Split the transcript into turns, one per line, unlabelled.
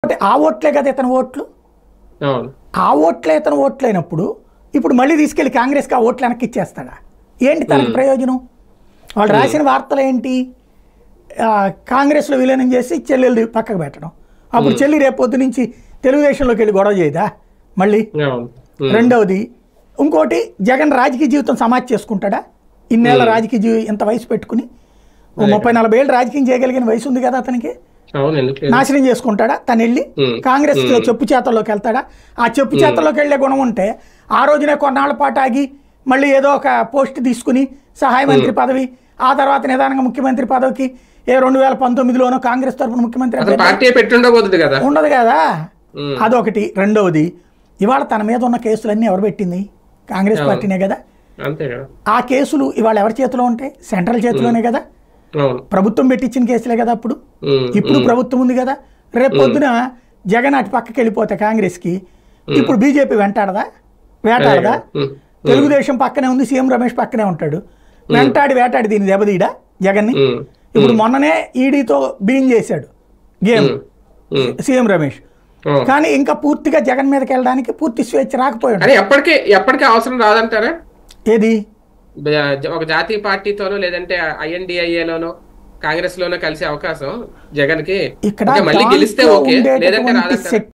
ఇంకోటి ఆ ఓట్లే కదా ఇతని ఓట్లు
అవును
ఆ ఓట్లే ఇతను ఓట్లైనప్పుడు ఇప్పుడు మళ్ళీ తీసుకెళ్లి కాంగ్రెస్కి ఆ ఓట్లు వెనక్కి ఇచ్చేస్తాడా ఏంటి తనకి ప్రయోజనం వాళ్ళు రాసిన వార్తలు ఏంటి ఆ, కాంగ్రెస్లో విలీనం చేసి చెల్లెలు పక్కకు పెట్టడం అప్పుడు చెల్లి రేపు పొద్దు నుంచి తెలుగుదేశంలోకి వెళ్ళి గొడవ చేయదా మళ్ళీ
అవును ఉమ్.
రెండవది ఇంకోటి జగన్ రాజకీయ జీవితం సమాధి చేసుకుంటాడా ఇన్నేళ్ల రాజకీయ జీవి ఇంత వయసు పెట్టుకుని ఓ ముప్పై నలభై ఏళ్ళు రాజకీయం చేయగలిగిన వయసు ఉంది కదా అతనికి
అవును ఎందుకు లేదు?
నాశనం చేసుకుంటాడా తను వెళ్ళి
ఉమ్.
కాంగ్రెస్ చెప్పు చేతల్లోకి వెళ్తాడా ఆ చెప్పు చేతల్లోకి వెళ్ళే గుణం ఉంటే ఆ రోజునే కొన్నాళ్ళ పాటు ఆగి మళ్ళీ ఏదో ఒక పోస్ట్ తీసుకుని సహాయ మంత్రి పదవి ఆ తర్వాత నిదానంగా ముఖ్యమంత్రి పదవికి ఏ రెండు వేల పంతొమ్మిదిలోనో కాంగ్రెస్ తరఫున ముఖ్యమంత్రి
అసలు
అభ్యర్థి
పార్టీ పెట్టుండబోతుంది కదా
ఉండదు కదా
ఉమ్.
అదొకటి రెండవది ఇవాళ తన మీద ఉన్న కేసులన్నీ ఎవరు పెట్టింది కాంగ్రెస్ పార్టీనే కదా
అంతే కదా
ఆ కేసులు ఇవాళ ఎవరి చేతిలో ఉంటాయి సెంట్రల్ చేతిలోనే కదా
అవును
ప్రభుత్వం పెట్టించిన కేసులే కదా అప్పుడు
ఉమ్.
ఇప్పుడు ప్రభుత్వం ఉంది కదా రేపు పొద్దున జగన్ అటు పక్కకి వెళ్ళిపోతే కాంగ్రెస్కి ఇప్పుడు బీజేపీ వెంటాడదా వేటాడదా
ఉమ్.
తెలుగుదేశం పక్కనే ఉంది సీఎం రమేష్ పక్కనే ఉంటాడు వెంటాడి వేటాడి దీన్ని దెబ్బతీయడా జగన్ని
ఉమ్.
ఇప్పుడు మొన్ననే ఈడీతో బీన్ చేశాడు గేమ్
ఉమ్.
సీఎం రమేష్
అవును.
కానీ ఇంకా పూర్తిగా జగన్ మీదకి వెళ్ళడానికి పూర్తి స్వేచ్ఛ రాకపోయాడు
అని ఎప్పటికీ ఎప్పటికీ అవసరం రాదంటారా
ఏది
బ- ఒక జాతీయ పార్టీతోనో లేదంటే ఐఎన్డిఐఏలోనో కాంగ్రెస్ లోనో కలిసే అవకాశం జగన్ కి
ఇక్కడ
మళ్ళీ గెలిస్తే
దాంట్లో
ఓకే లేదంటే
ఉండేటటువంటి
రాదంటారా
శక్తి